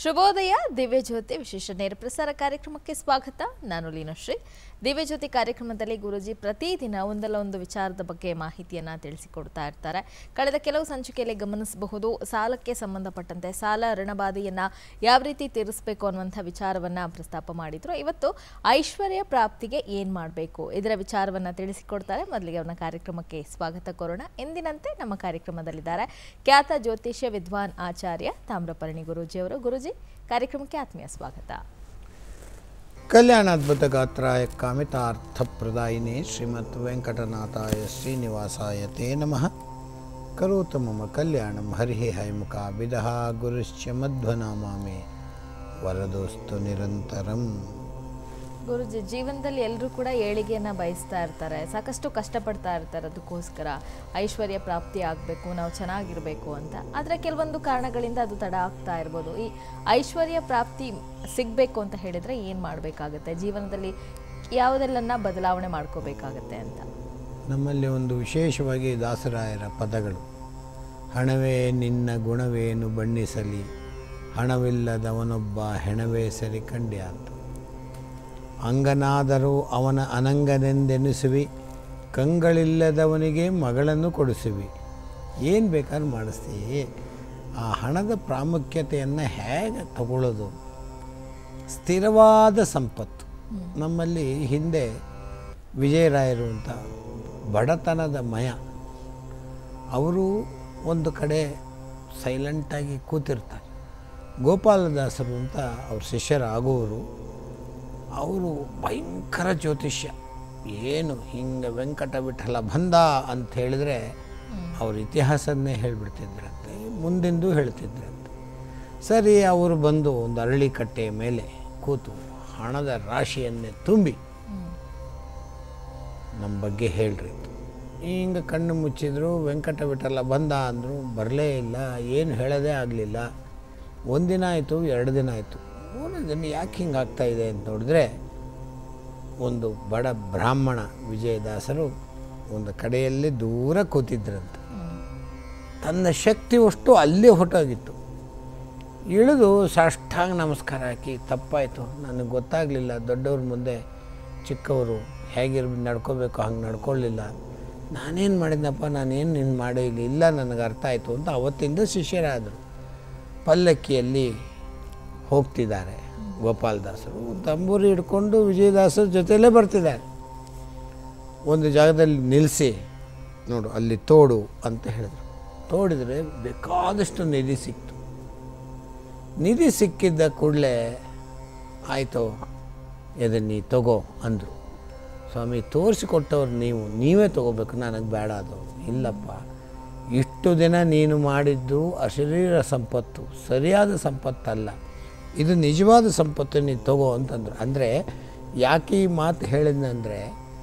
ಶುಭೋದಯ ದಿವ್ಯ ಜ್ಯೋತಿ ವಿಶೇಷ ನೇರ ಪ್ರಸಾರ ಕಾರ್ಯಕ್ರಮಕ್ಕೆ ಸ್ವಾಗತ ನಾನು ಲೀನಶ್ರೀ ದಿವ್ಯ ಜ್ಯೋತಿ ಕಾರ್ಯಕ್ರಮದಲ್ಲಿ ಗುರುಜಿ ಪ್ರತಿದಿನ ಒಂದಲ್ಲ ಒಂದು ವಿಚಾರದ ಬಗ್ಗೆ ಮಾಹಿತಿಯನ್ನ ತಿಳಿಸಿಕೊಡ್ತಾ ಇರ್ತಾರೆ ಕಳೆದ ಕೆಲವು ಸಂಚಿಕೆಯಲ್ಲಿ ಗಮನಿಸಬಹುದು ಸಾಲಕ್ಕೆ ಸಂಬಂಧಪಟ್ಟಂತೆ ಸಾಲ ಋಣಬಾಧೆಯನ್ನ ಯಾವ ರೀತಿ ತೀರಿಸಬೇಕು ಅನ್ನುವಂಥ ವಿಚಾರವನ್ನ ಪ್ರಸ್ತಾಪ ಮಾಡಿದ್ರು ಇವತ್ತು ಐಶ್ವರ್ಯ ಪ್ರಾಪ್ತಿಗೆ ಏನ್ ಮಾಡಬೇಕು ಇದರ ವಿಚಾರವನ್ನ ತಿಳಿಸಿಕೊಡ್ತಾರೆ ಮೊದಲಿಗೆ ಅವನ ಕಾರ್ಯಕ್ರಮಕ್ಕೆ ಸ್ವಾಗತ ಕೋರೋಣ ಎಂದಿನಂತೆ ನಮ್ಮ ಕಾರ್ಯಕ್ರಮದಲ್ಲಿದ್ದಾರೆ ಖ್ಯಾತ ಜ್ಯೋತಿಷ್ಯ ವಿದ್ವಾನ್ ಆಚಾರ್ಯ ತಾಮ್ರಪರ್ಣಿ ಗುರೂಜಿಯವರು ಗುರುಜಿ ಕಾರ್ಯಕ್ರಮಕ್ಕೆ ಆತ್ಮೀಯ ಸ್ವಾಗತ ಕಲ್ಯಾಣಾದ್ಭುತ ಗಾತ್ರಾಯ ಕಾಮಿತಾರ್ಥಪ್ರದಾಯಿನೇ ಶ್ರೀಮತ್ ವೆಂಕಟನಾಥಾಯ ಶ್ರೀನಿವಾಸಾಯ ತೇ ನಮಃ ಕರೋತು ಮಮ ಕಲ್ಯಾಣಂ ಹರಿ ಹೈಮುಖ ವಿದಹ ಗುರುಶ್ಚ ಮಧ್ವನಾಮಾಮೆ ವರದೋಸ್ತು ನಿರಂತರಂ ಗುರುಜಿ ಜೀವನದಲ್ಲಿ ಎಲ್ಲರೂ ಕೂಡ ಏಳಿಗೆಯನ್ನ ಬಯಸ್ತಾ ಇರ್ತಾರೆ ಸಾಕಷ್ಟು ಕಷ್ಟಪಡ್ತಾ ಇರ್ತಾರೆ ಅದಕ್ಕೋಸ್ಕರ ಐಶ್ವರ್ಯ ಪ್ರಾಪ್ತಿ ಆಗಬೇಕು ನಾವು ಚೆನ್ನಾಗಿರಬೇಕು ಅಂತ ಆದರೆ ಕೆಲವೊಂದು ಕಾರಣಗಳಿಂದ ಅದು ತಡ ಆಗ್ತಾ ಇರ್ಬೋದು ಈ ಐಶ್ವರ್ಯ ಪ್ರಾಪ್ತಿ ಸಿಗಬೇಕು ಅಂತ ಹೇಳಿದ್ರೆ ಏನು ಮಾಡಬೇಕಾಗತ್ತೆ ಜೀವನದಲ್ಲಿ ಯಾವುದೆಲ್ಲನ್ನ ಬದಲಾವಣೆ ಮಾಡ್ಕೋಬೇಕಾಗತ್ತೆ ಅಂತ ನಮ್ಮಲ್ಲಿ ಒಂದು ವಿಶೇಷವಾಗಿ ದಾಸರಾಯರ ಪದಗಳು ಹಣವೇ ನಿನ್ನ ಗುಣವೇನು ಬಣ್ಣಿಸಲಿ ಹಣವಿಲ್ಲದವನೊಬ್ಬ ಹೆಣವೇ ಸರಿ ಕಂಡ್ಯ ಅಂತ ಅಂಗನಾದರೂ ಅವನ ಅನಂಗನೆಂದೆನಿಸುವಿ ಕಂಗಳಿಲ್ಲದವನಿಗೆ ಮಗಳನ್ನು ಕೊಡಿಸುವಿ ಏನು ಬೇಕಾದ್ರೂ ಮಾಡಿಸ್ತೀವಿ ಆ ಹಣದ ಪ್ರಾಮುಖ್ಯತೆಯನ್ನು ಹೇಗೆ ತಗೊಳ್ಳೋದು ಸ್ಥಿರವಾದ ಸಂಪತ್ತು ನಮ್ಮಲ್ಲಿ ಹಿಂದೆ ವಿಜಯರಾಯರು ಅಂತ ಬಡತನದ ಮಯ ಅವರು ಒಂದು ಕಡೆ ಸೈಲೆಂಟಾಗಿ ಕೂತಿರ್ತಾರೆ ಗೋಪಾಲದಾಸರು ಅಂತ ಅವ್ರ ಶಿಷ್ಯರಾಗುವರು ಅವರು ಭಯಂಕರ ಜ್ಯೋತಿಷ್ಯ ಏನು ಹಿಂಗೆ ವೆಂಕಟ ವಿಠಲ ಬಂದ ಅಂತ ಹೇಳಿದ್ರೆ ಅವ್ರ ಇತಿಹಾಸನ್ನೇ ಹೇಳಿಬಿಡ್ತಿದ್ರಂತೆ ಮುಂದಿಂದು ಹೇಳ್ತಿದ್ರಂತೆ ಸರಿ ಅವರು ಬಂದು ಒಂದು ಅರಳಿ ಕಟ್ಟೆಯ ಮೇಲೆ ಕೂತು ಹಣದ ರಾಶಿಯನ್ನೇ ತುಂಬಿ ನಮ್ಮ ಬಗ್ಗೆ ಹೇಳ್ರಿ ಹಿಂಗೆ ಕಣ್ಣು ಮುಚ್ಚಿದ್ರು ವೆಂಕಟ ವಿಠಲ ಬಂದ ಅಂದರು ಬರಲೇ ಇಲ್ಲ ಏನು ಹೇಳೋದೇ ಆಗಲಿಲ್ಲ ಒಂದಿನ ಆಯಿತು ಎರಡು ದಿನ ಆಯಿತು ಮೂರನೇ ದಿನ ಯಾಕೆ ಹಿಂಗೆ ಆಗ್ತಾ ಇದೆ ಅಂತ ನೋಡಿದ್ರೆ ಒಂದು ಬಡ ಬ್ರಾಹ್ಮಣ ವಿಜಯದಾಸರು ಒಂದು ಕಡೆಯಲ್ಲಿ ದೂರ ಕೂತಿದ್ರಂತೆ ತನ್ನ ಶಕ್ತಿ ಅಷ್ಟು ಅಲ್ಲೇ ಹೊಟ್ಟೋಗಿತ್ತು ಇಳಿದು ಸಾಷ್ಟಾಂಗ ನಮಸ್ಕಾರ ಹಾಕಿ ತಪ್ಪಾಯಿತು ನನಗೆ ಗೊತ್ತಾಗಲಿಲ್ಲ ದೊಡ್ಡವ್ರ ಮುಂದೆ ಚಿಕ್ಕವರು ಹೇಗಿರ್ ನಡ್ಕೋಬೇಕು ಹಂಗೆ ನಡ್ಕೊಳ್ಳಿಲ್ಲ ನಾನೇನು ಮಾಡಿದ್ನಪ್ಪ ನಾನೇನು ನಿನ್ನ ಮಾಡಿಲ್ಲ ಇಲ್ಲ ನನಗೆ ಅರ್ಥ ಆಯಿತು ಅಂತ ಅವತ್ತಿಂದ ಶಿಷ್ಯರಾದರು ಪಲ್ಲಕ್ಕಿಯಲ್ಲಿ ಹೋಗ್ತಿದ್ದಾರೆ ಗೋಪಾಲದಾಸರು ತಂಬೂರಿ ಹಿಡ್ಕೊಂಡು ವಿಜಯದಾಸರ ಜೊತೆಯಲ್ಲೇ ಬರ್ತಿದ್ದಾರೆ ಒಂದು ಜಾಗದಲ್ಲಿ ನಿಲ್ಲಿಸಿ ನೋಡು ಅಲ್ಲಿ ತೋಡು ಅಂತ ಹೇಳಿದ್ರು ತೋಡಿದರೆ ಬೇಕಾದಷ್ಟು ನಿಧಿ ಸಿಕ್ತು ನಿಧಿ ಸಿಕ್ಕಿದ್ದ ಕೂಡಲೇ ಆಯಿತು ಇದನ್ನು ನೀ ತಗೋ ಅಂದರು ಸ್ವಾಮಿ ತೋರಿಸಿಕೊಟ್ಟವ್ರು ನೀವು ನೀವೇ ತಗೋಬೇಕು ನನಗೆ ಬೇಡ ಅದು ಇಲ್ಲಪ್ಪ ಇಷ್ಟು ದಿನ ನೀನು ಮಾಡಿದ್ದು ಅಶರೀರ ಸಂಪತ್ತು ಸರಿಯಾದ ಸಂಪತ್ತಲ್ಲ ಇದು ನಿಜವಾದ ಸಂಪತ್ತು ನೀನು ತಗೋ ಅಂತಂದ್ರು ಅಂದರೆ ಯಾಕೆ ಈ ಮಾತು ಹೇಳಿದ್ನಂದರೆ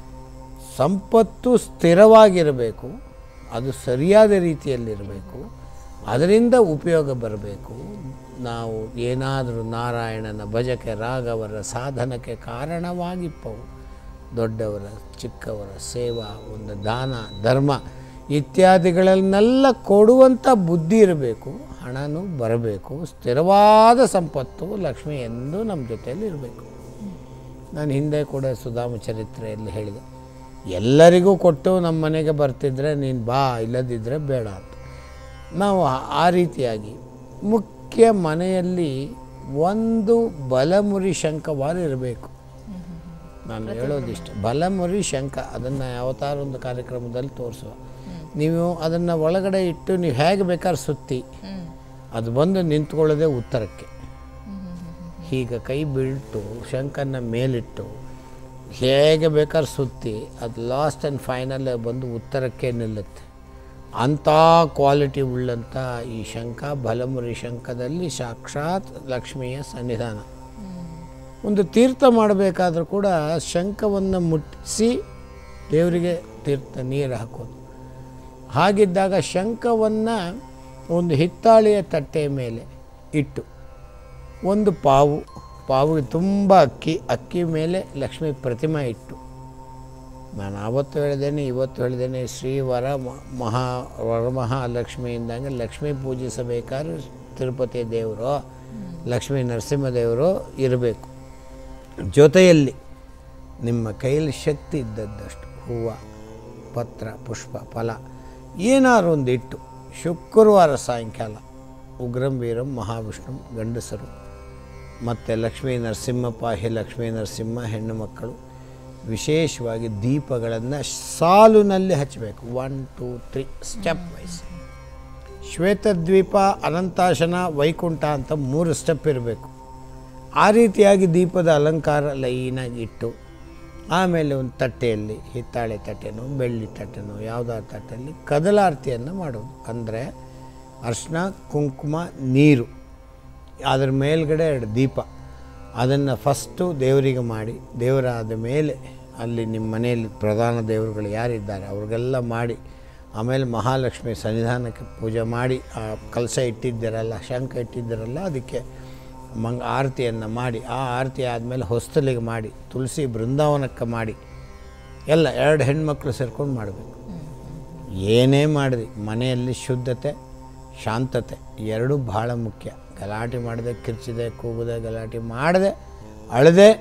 ಸಂಪತ್ತು ಸ್ಥಿರವಾಗಿರಬೇಕು ಅದು ಸರಿಯಾದ ರೀತಿಯಲ್ಲಿರಬೇಕು ಅದರಿಂದ ಉಪಯೋಗ ಬರಬೇಕು ನಾವು ಏನಾದರೂ ನಾರಾಯಣನ ಭಜಕ್ಕೆ ರಾಗವರ ಸಾಧನಕ್ಕೆ ಕಾರಣವಾಗಿಪ್ಪವು ದೊಡ್ಡವರ ಚಿಕ್ಕವರ ಸೇವಾ ಒಂದು ದಾನ ಧರ್ಮ ಇತ್ಯಾದಿಗಳನ್ನೆಲ್ಲ ಕೊಡುವಂಥ ಬುದ್ಧಿ ಇರಬೇಕು ಹಣನೂ ಬರಬೇಕು ಸ್ಥಿರವಾದ ಸಂಪತ್ತು ಲಕ್ಷ್ಮಿ ಎಂದು ನಮ್ಮ ಜೊತೆಯಲ್ಲಿ ಇರಬೇಕು ನಾನು ಹಿಂದೆ ಕೂಡ ಸುಧಾಮ ಚರಿತ್ರೆಯಲ್ಲಿ ಹೇಳಿದೆ ಎಲ್ಲರಿಗೂ ಕೊಟ್ಟು ನಮ್ಮ ಮನೆಗೆ ಬರ್ತಿದ್ರೆ ನೀನು ಬಾ ಇಲ್ಲದಿದ್ದರೆ ಬೇಡ ಅಂತ ನಾವು ಆ- ಆ ರೀತಿಯಾಗಿ ಮುಖ್ಯ ಮನೆಯಲ್ಲಿ ಒಂದು ಬಲಮುರಿ ಶಂಖವಾರ ಇರಬೇಕು ನಾನು ಹೇಳೋದಿಷ್ಟು ಬಲಮುರಿ ಶಂಖ ಅದನ್ನು ಯಾವತ್ತಾರ ಒಂದು ಕಾರ್ಯಕ್ರಮದಲ್ಲಿ ತೋರಿಸುವ ನೀವು ಅದನ್ನು ಒಳಗಡೆ ಇಟ್ಟು ನೀವು ಹೇಗೆ ಬೇಕಾದ್ರೆ ಸುತ್ತಿ ಅದು ಬಂದು ನಿಂತ್ಕೊಳ್ಳೋದೇ ಉತ್ತರಕ್ಕೆ ಹೀಗೆ ಕೈ ಬಿಟ್ಟು ಶಂಖನ ಮೇಲಿಟ್ಟು ಹೇಗೆ ಬೇಕಾದ್ರೆ ಸುತ್ತಿ ಅದು ಲಾಸ್ಟ್ ಆ್ಯಂಡ್ ಫೈನಲ್ ಬಂದು ಉತ್ತರಕ್ಕೆ ನಿಲ್ಲುತ್ತೆ ಅಂಥ ಕ್ವಾಲಿಟಿ ಉಳ್ಳಂಥ ಈ ಶಂಖ ಬಲಮುರಿ ಶಂಖದಲ್ಲಿ ಸಾಕ್ಷಾತ್ ಲಕ್ಷ್ಮಿಯ ಸನ್ನಿಧಾನ ಒಂದು ತೀರ್ಥ ಮಾಡಬೇಕಾದ್ರೂ ಕೂಡ ಶಂಖವನ್ನು ಮುಟ್ಟಿಸಿ ದೇವರಿಗೆ ತೀರ್ಥ ನೀರು ಹಾಕೋದು ಹಾಗಿದ್ದಾಗ ಶಂಖವನ್ನು ಒಂದು ಹಿತ್ತಾಳೆಯ ತಟ್ಟೆಯ ಮೇಲೆ ಇಟ್ಟು ಒಂದು ಪಾವು ಪಾವಿಗೆ ತುಂಬ ಅಕ್ಕಿ ಅಕ್ಕಿ ಮೇಲೆ ಲಕ್ಷ್ಮಿ ಪ್ರತಿಮೆ ಇಟ್ಟು ನಾನು ಆವತ್ತು ಹೇಳಿದ್ದೇನೆ ಇವತ್ತು ಹೇಳಿದ್ದೇನೆ ಶ್ರೀ ವರ ಮ- ಮಹಾ ವರಮಹಾಲಕ್ಷ್ಮಿ ಇಂದಂಗೆ ಲಕ್ಷ್ಮಿ ಪೂಜಿಸಬೇಕಾದ್ರೆ ತಿರುಪತಿ ದೇವರು ಲಕ್ಷ್ಮೀ ನರಸಿಂಹದೇವರು ಇರಬೇಕು ಜೊತೆಯಲ್ಲಿ ನಿಮ್ಮ ಕೈಯಲ್ಲಿ ಶಕ್ತಿ ಇದ್ದದ್ದಷ್ಟು ಹೂವು ಪತ್ರ ಪುಷ್ಪ ಫಲ ಏನಾದ್ರು ಒಂದು ಇಟ್ಟು ಶುಕ್ರವಾರ ಸಾಯಂಕಾಲ ಉಗ್ರಂ ವೀರಂ ಮಹಾವಿಷ್ಣು ಗಂಡಸರು ಮತ್ತು ಲಕ್ಷ್ಮೀ ನರಸಿಂಹ ಪಾಹಿ ಲಕ್ಷ್ಮೀ ನರಸಿಂಹ ಹೆಣ್ಣು ಮಕ್ಕಳು ವಿಶೇಷವಾಗಿ ದೀಪಗಳನ್ನು ಸಾಲುನಲ್ಲಿ ಹಚ್ಚಬೇಕು one two three stepwise Shwetadweepa ಅನಂತಾಶನ ವೈಕುಂಠ ಅಂತ ಮೂರು ಸ್ಟೆಪ್ ಇರಬೇಕು ಆ ರೀತಿಯಾಗಿ ದೀಪದ ಅಲಂಕಾರ ಲೈನಾಗಿ ಇಟ್ಟು ಆಮೇಲೆ ಒಂದು ತಟ್ಟೆಯಲ್ಲಿ ಹಿತ್ತಾಳೆ ತಟ್ಟೆನೋ ಬೆಳ್ಳಿ ತಟ್ಟೆನೋ ಯಾವುದಾದ್ರು ತಟ್ಟೆಯಲ್ಲಿ ಕದಲಾರತಿಯನ್ನು ಮಾಡೋದು ಅಂದರೆ ಅರ್ಶಿನ ಕುಂಕುಮ ನೀರು ಅದ್ರ ಮೇಲ್ಗಡೆ ಎರಡು ದೀಪ ಅದನ್ನು ಫಸ್ಟು ದೇವರಿಗೆ ಮಾಡಿ ದೇವರಾದ ಮೇಲೆ ಅಲ್ಲಿ ನಿಮ್ಮ ಮನೆಯಲ್ಲಿ ಪ್ರಧಾನ ದೇವರುಗಳು ಯಾರಿದ್ದಾರೆ ಅವ್ರಿಗೆಲ್ಲ ಮಾಡಿ ಆಮೇಲೆ ಮಹಾಲಕ್ಷ್ಮಿ ಸನ್ನಿಧಾನಕ್ಕೆ ಪೂಜೆ ಮಾಡಿ ಆ ಕಲಶ ಇಟ್ಟಿದ್ದೀರಲ್ಲ ಶಂಖ ಇಟ್ಟಿದ್ದೀರಲ್ಲ ಅದಕ್ಕೆ ಮಂಗ ಆರತಿಯನ್ನು ಮಾಡಿ ಆ ಆರತಿ ಆದಮೇಲೆ ಹೊಸ್ತಲಿಗೆ ಮಾಡಿ ತುಳಸಿ ಬೃಂದಾವನಕ್ಕೆ ಮಾಡಿ ಎಲ್ಲ ಎರಡು ಹೆಣ್ಮಕ್ಳು ಸೇರ್ಕೊಂಡು ಮಾಡಬೇಕು ಏನೇ ಮಾಡಿದೆ ಮನೆಯಲ್ಲಿ ಶುದ್ಧತೆ ಶಾಂತತೆ ಎರಡೂ ಭಾಳ ಮುಖ್ಯ ಗಲಾಟೆ ಮಾಡದೆ ಕಿರ್ಚಿದೆ ಕೂಗದೆ ಗಲಾಟೆ ಮಾಡದೆ ಅಳದೆ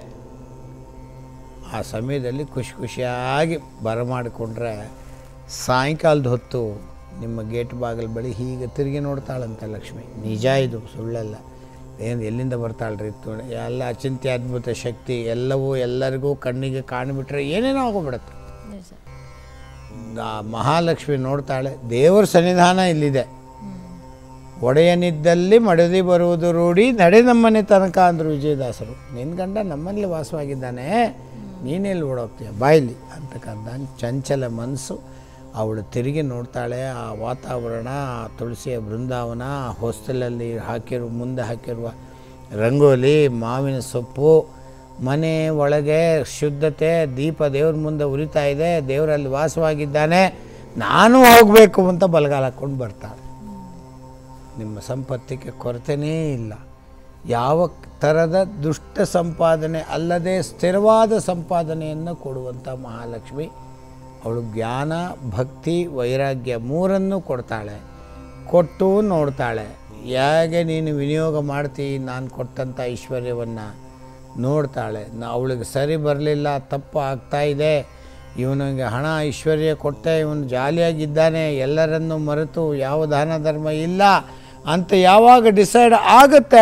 ಆ ಸಮಯದಲ್ಲಿ ಖುಷಿ ಖುಷಿಯಾಗಿ ಬರಮಾಡಿಕೊಂಡ್ರೆ ಸಾಯಂಕಾಲದ ಹೊತ್ತು ನಿಮ್ಮ ಗೇಟ್ ಬಾಗಿಲು ಬಳಿ ಹೀಗೆ ತಿರುಗಿ ನೋಡ್ತಾಳಂತೆ ಲಕ್ಷ್ಮಿ ನಿಜ ಇದು ಸುಳ್ಳಲ್ಲ ಏನು ಎಲ್ಲಿಂದ ಬರ್ತಾಳ್ರಿ ತುಣೆ ಎಲ್ಲ ಅಚಿಂತ್ಯ ಅದ್ಭುತ ಶಕ್ತಿ ಎಲ್ಲವೂ ಎಲ್ಲರಿಗೂ ಕಣ್ಣಿಗೆ ಕಾಣಿಬಿಟ್ರೆ ಏನೇನೋ ಆಗೋಗ್ಬಿಡತ್ತೆ ನಿಜ ಆ ಮಹಾಲಕ್ಷ್ಮಿ ನೋಡ್ತಾಳೆ ದೇವರ ಸನ್ನಿಧಾನ ಇಲ್ಲಿದೆ ಒಡೆಯನಿದ್ದಲ್ಲಿ ಮಡದಿ ಬರುವುದು ರೂಢಿ ನಡೆ ನಮ್ಮನೆ ತನಕ ಅಂದರು ವಿಜಯದಾಸರು ನಿನ್ನ ಗಂಡ ನಮ್ಮಲ್ಲಿ ವಾಸವಾಗಿದ್ದಾನೆ ನೀನೆಲ್ಲಿ ಓಡೋಗ್ತೀಯ ಬಾಯ್ಲಿ ಅಂತಕ್ಕಂಥ ಚಂಚಲ ಮನಸ್ಸು ಅವಳು ತಿರುಗಿ ನೋಡ್ತಾಳೆ ಆ ವಾತಾವರಣ ಆ ತುಳಸಿಯ ಬೃಂದಾವನ ಆ ಹೊಸ್ತಲಲ್ಲಿ ಹಾಕಿರುವ ಮುಂದೆ ಹಾಕಿರುವ ರಂಗೋಲಿ ಮಾವಿನ ಸೊಪ್ಪು ಮನೆ ಒಳಗೆ ಶುದ್ಧತೆ ದೀಪ ದೇವ್ರ ಮುಂದೆ ಉರಿತಾ ಇದೆ ದೇವರಲ್ಲಿ ವಾಸವಾಗಿದ್ದಾನೆ ನಾನು ಹೋಗಬೇಕು ಅಂತ ಬಲಗಾಲ ಹಾಕ್ಕೊಂಡು ಬರ್ತಾಳೆ ನಿಮ್ಮ ಸಂಪತ್ತಿಗೆ ಕೊರತೆನೇ ಇಲ್ಲ ಯಾವ ಥರದ ದುಷ್ಟ ಸಂಪಾದನೆ ಅಲ್ಲದೆ ಸ್ಥಿರವಾದ ಸಂಪಾದನೆಯನ್ನು ಕೊಡುವಂಥ ಮಹಾಲಕ್ಷ್ಮಿ ಅವಳು ಜ್ಞಾನ ಭಕ್ತಿ ವೈರಾಗ್ಯ ಮೂರನ್ನು ಕೊಡ್ತಾಳೆ ಕೊಟ್ಟು ನೋಡ್ತಾಳೆ ಹೇಗೆ ನೀನು ವಿನಿಯೋಗ ಮಾಡ್ತೀ ನಾನು ಕೊಟ್ಟಂಥ ಐಶ್ವರ್ಯವನ್ನು ನೋಡ್ತಾಳೆ ನಾ ಅವಳಿಗೆ ಸರಿ ಬರಲಿಲ್ಲ ತಪ್ಪು ಆಗ್ತಾ ಇದೆ ಇವನಿಗೆ ಹಣ ಐಶ್ವರ್ಯ ಕೊಟ್ಟೆ ಇವನು ಜಾಲಿಯಾಗಿದ್ದಾನೆ ಎಲ್ಲರನ್ನು ಮರೆತು ಯಾವ ದಾನ ಧರ್ಮ ಇಲ್ಲ ಅಂತ ಯಾವಾಗ ಡಿಸೈಡ್ ಆಗುತ್ತೆ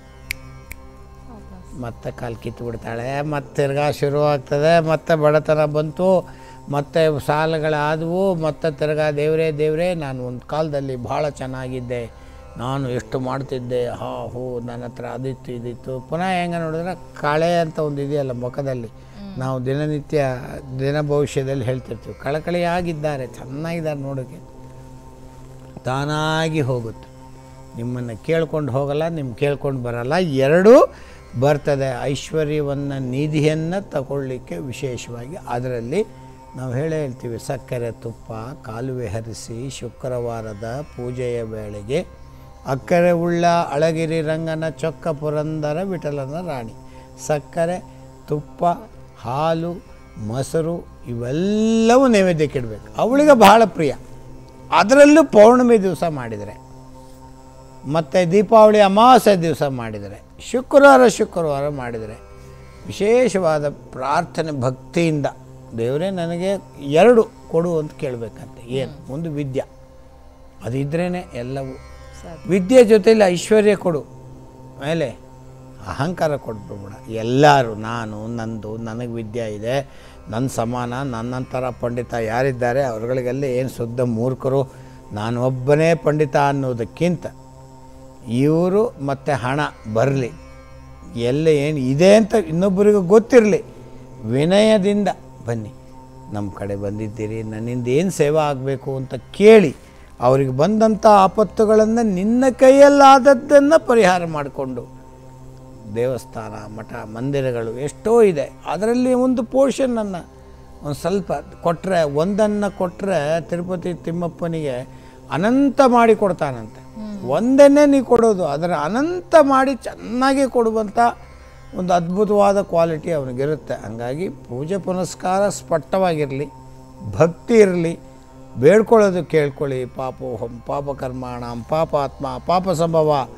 ಮತ್ತೆ ಕಾಲು ಕಿತ್ತು ಬಿಡ್ತಾಳೆ ಮತ್ತೆ ತಿರ್ಗಾ ಶುರು ಆಗ್ತದೆ ಮತ್ತೆ ಬಡತನ ಬಂತು ಮತ್ತೆ ಸಾಲಗಳಾದವು ಮತ್ತೆ ತಿರ್ಗಾ ದೇವರೇ ದೇವರೇ ನಾನು ಒಂದು ಕಾಲದಲ್ಲಿ ಭಾಳ ಚೆನ್ನಾಗಿದ್ದೆ ನಾನು ಎಷ್ಟು ಮಾಡ್ತಿದ್ದೆ ಹಾ ಹೋ ನನ್ನ ಹತ್ರ ಅದಿತ್ತು ಇದಿತ್ತು ಪುನಃ ಹೆಂಗೆ ನೋಡಿದ್ರೆ ಕಳೆ ಅಂತ ಒಂದು ಇದೆಯಲ್ಲ ಮುಖದಲ್ಲಿ ನಾವು ದಿನನಿತ್ಯ ದಿನ ಭವಿಷ್ಯದಲ್ಲಿ ಹೇಳ್ತಿರ್ತೀವಿ ಕಳಕಳಿಯಾಗಿದ್ದಾರೆ ಚೆನ್ನಾಗಿದ್ದಾರೆ ನೋಡೋಕ್ಕೆ ತಾನಾಗಿ ಹೋಗುತ್ತೆ ನಿಮ್ಮನ್ನು ಕೇಳ್ಕೊಂಡು ಹೋಗಲ್ಲ ನಿಮ್ಮ ಕೇಳ್ಕೊಂಡು ಬರಲ್ಲ ಎರಡೂ ಬರ್ತದೆ ಐಶ್ವರ್ಯವನ್ನು ನಿಧಿಯನ್ನು ತಗೊಳ್ಳಿಕ್ಕೆ ವಿಶೇಷವಾಗಿ ಅದರಲ್ಲಿ ನಾವು ಹೇಳೇ ಹೇಳ್ತೀವಿ ಸಕ್ಕರೆ ತುಪ್ಪ ಕಾಲುವೆ ಹರಿಸಿ ಶುಕ್ರವಾರದ ಪೂಜೆಯ ವೇಳೆಗೆ ಅಕ್ಕರೆ ಉಳ್ಳ ಅಳಗಿರಿ ರಂಗನ ಚೊಕ್ಕ ಪುರಂದರ ವಿಠಲನ ರಾಣಿ ಸಕ್ಕರೆ ತುಪ್ಪ ಹಾಲು ಮೊಸರು ಇವೆಲ್ಲವೂ ನೈವೇದ್ಯಕ್ಕೆ ಇಡಬೇಕು ಅವಳಿಗೆ ಬಹಳ ಪ್ರಿಯ ಅದರಲ್ಲೂ ಪೌರ್ಣಮಿ ದಿವಸ ಮಾಡಿದರೆ ಮತ್ತು ದೀಪಾವಳಿ ಅಮಾವಾಸ್ಯೆ ದಿವಸ ಮಾಡಿದರೆ ಶುಕ್ರವಾರ ಶುಕ್ರವಾರ ಮಾಡಿದರೆ ವಿಶೇಷವಾದ ಪ್ರಾರ್ಥನೆ ಭಕ್ತಿಯಿಂದ ದೇವರೇ ನನಗೆ ಎರಡು ಕೊಡು ಅಂತ ಕೇಳಬೇಕಂತೆ ಏನು ಒಂದು ವಿದ್ಯೆ ಅದಿದ್ರೇ ಎಲ್ಲವೂ ಸಾಧ್ಯ. ವಿದ್ಯೆ ಜೊತೆಲಿ ಐಶ್ವರ್ಯ ಕೊಡು ಮೇಲೆ ಅಹಂಕಾರ ಕೊಟ್ಬಿಡ್ಬೇಡ ಎಲ್ಲರೂ ನಾನು ನಂದು ನನಗೆ ವಿದ್ಯೆ ಇದೆ ನನ್ನ ಸಮಾನ ನನ್ನಂಥರ ಪಂಡಿತ ಯಾರಿದ್ದಾರೆ ಅವ್ರಗಳಿಗೆಲ್ಲ ಏನು ಶುದ್ಧ ಮೂರ್ಖರು ನಾನು ಒಬ್ಬನೇ ಪಂಡಿತ ಅನ್ನೋದಕ್ಕಿಂತ ಇವರು ಮತ್ತು ಹಣ ಬರಲಿ ಎಲ್ಲ ಏನು ಇದೆ ಅಂತ ಇನ್ನೊಬ್ಬರಿಗೂ ಗೊತ್ತಿರಲಿ ವಿನಯದಿಂದ ಬನ್ನಿ ನಮ್ಮ ಕಡೆ ಬಂದಿದ್ದೀರಿ ನನ್ನಿಂದ ಏನು ಸೇವೆ ಆಗಬೇಕು ಅಂತ ಕೇಳಿ ಅವರಿಗೆ ಬಂದಂಥ ಆಪತ್ತುಗಳನ್ನು ನಿನ್ನ ಕೈಯಲ್ಲಾದದ್ದನ್ನು ಪರಿಹಾರ ಮಾಡಿಕೊಂಡು ದೇವಸ್ಥಾನ ಮಠ ಮಂದಿರಗಳು ಎಷ್ಟೋ ಇದೆ ಅದರಲ್ಲಿ ಒಂದು ಪೋರ್ಷನನ್ನು ಒಂದು ಸ್ವಲ್ಪ ಕೊಟ್ಟರೆ ಒಂದನ್ನು ಕೊಟ್ಟರೆ ತಿರುಪತಿ ತಿಮ್ಮಪ್ಪನಿಗೆ ಅನಂತ ಮಾಡಿ ಕೊಡ್ತಾನಂತೆ ಒಂದನ್ನೇ ನೀ ಕೊಡೋದು ಅದರ ಅನಂತ ಮಾಡಿ ಚೆನ್ನಾಗಿ ಕೊಡುವಂಥ ಒಂದು ಅದ್ಭುತವಾದ ಕ್ವಾಲಿಟಿ ಅವನಿಗಿರುತ್ತೆ ಹಂಗಾಗಿ ಪೂಜೆ ಪುನಸ್ಕಾರ ಸ್ಪಷ್ಟವಾಗಿರಲಿ ಭಕ್ತಿ ಇರಲಿ ಬೇಡ್ಕೊಳ್ಳೋದು ಕೇಳ್ಕೊಳ್ಳಿ ಪಾಪೋಹಂ ಪಾಪಕರ್ಮಾಣಂ ಪಾಪಾತ್ಮ ಪಾಪ ಸಂಭವ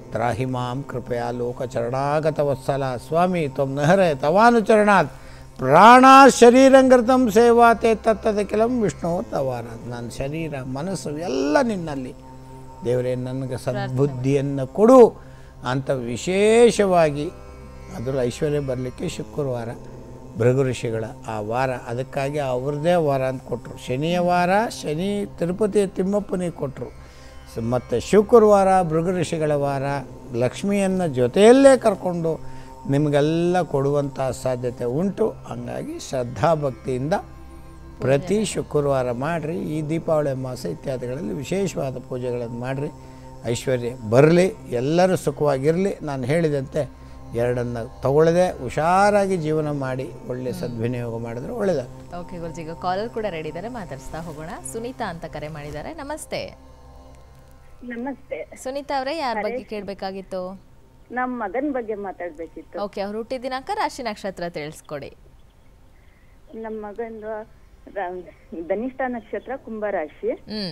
ತ್ರಾಹಿ ಮಾಂ ಕೃಪೆಯ ಲೋಕಚರಣಾಗತ ವತ್ಸಲ ಸ್ವಾಮಿ ತ್ವಂ ನಹರೆ ತವಾನುಚರಣಾತ್ ಪ್ರಾಣ ಶರೀರಂಗೃತಂ ಸೇವಾತೆ ತತ್ತದ ಕೆಲಂ ವಿಷ್ಣು ತವಾನಾಥ್ ನನ್ನ ಶರೀರ ಮನಸ್ಸು ಎಲ್ಲ ನಿನ್ನಲ್ಲಿ ದೇವರೇ ನನಗೆ ಸದ್ಬುದ್ಧಿಯನ್ನು ಕೊಡು ಅಂತ ವಿಶೇಷವಾಗಿ ಅದರ ಐಶ್ವರ್ಯ ಬರಲಿಕ್ಕೆ ಶುಕ್ರವಾರ ಭೃಗು ಋಷಿಗಳ ಆ ವಾರ ಅದಕ್ಕಾಗಿ ಅವ್ರದ್ದೇ ವಾರ ಅಂತ ಕೊಟ್ಟರು ಶನಿಯ ವಾರ ಶನಿ ತಿರುಪತಿ ತಿಮ್ಮಪ್ಪನಿಗೆ ಕೊಟ್ಟರು ಮತ್ತು ಶುಕ್ರವಾರ ಭೃಗು ಋಷಿಗಳ ವಾರ ಲಕ್ಷ್ಮಿಯನ್ನು ಜೊತೆಯಲ್ಲೇ ಕರ್ಕೊಂಡು ನಿಮಗೆಲ್ಲ ಕೊಡುವಂಥ ಸಾಧ್ಯತೆ ಉಂಟು ಹಂಗಾಗಿ ಶ್ರದ್ಧಾಭಕ್ತಿಯಿಂದ ಪ್ರತಿ ಶುಕ್ರವಾರ ಮಾಡಿರಿ ಈ ದೀಪಾವಳಿ ಮಾಸ ಇತ್ಯಾದಿಗಳಲ್ಲಿ ವಿಶೇಷವಾದ ಪೂಜೆಗಳನ್ನು ಮಾಡಿರಿ ಐಶ್ವರ್ಯ ಬರಲಿ ಎಲ್ಲರೂ ಸುಖವಾಗಿರಲಿ ನಾನು ಹೇಳಿದಂತೆ ಎರಡನ್ನು ತಗೊಳ್ಳದೆ ಹುಷಾರಾಗಿ ಜೀವನ ಮಾಡಿ ಒಳ್ಳೆಯ ಸದ್ವಿನಿಯೋಗ ಮಾಡಿದ್ರೆ ಒಳ್ಳೆಯದಾಗ್ತದೆ ಓಕೆ ಗುರುಜಿ ಈಗ ಕಾಲರ್ ಕೂಡ ರೆಡಿ ಇದ್ದಾರೆ ಮಾತಾಡಿಸ್ತಾ ಹೋಗೋಣ ಸುನೀತಾ ಅಂತ ಕರೆ ಮಾಡಿದ್ದಾರೆ ನಮಸ್ತೆ ನಮಸ್ತೆ ಸುನೀತಾ ಅವರೇ ಯಾರ ಬಗ್ಗೆ ಕೇಳಬೇಕಾಗಿತ್ತು ನಮ್ಮ ಮಗನ್ ಬಗ್ಗೆ ಮಾತಾಡ್ಬೇಕಿತ್ತು ಓಕೆ ಅವ್ರು ಹುಟ್ಟಿದ ದಿನಾಂಕ ರಾಶಿ ನಕ್ಷತ್ರ ತಿಳಿಸ್ಕೊಡಿ ನಮ್ಮ ಮಗಂದು ರ- ಧನಿಷ್ಠ ನಕ್ಷತ್ರ ಕುಂಭರಾಶಿ ಹ್ಮ್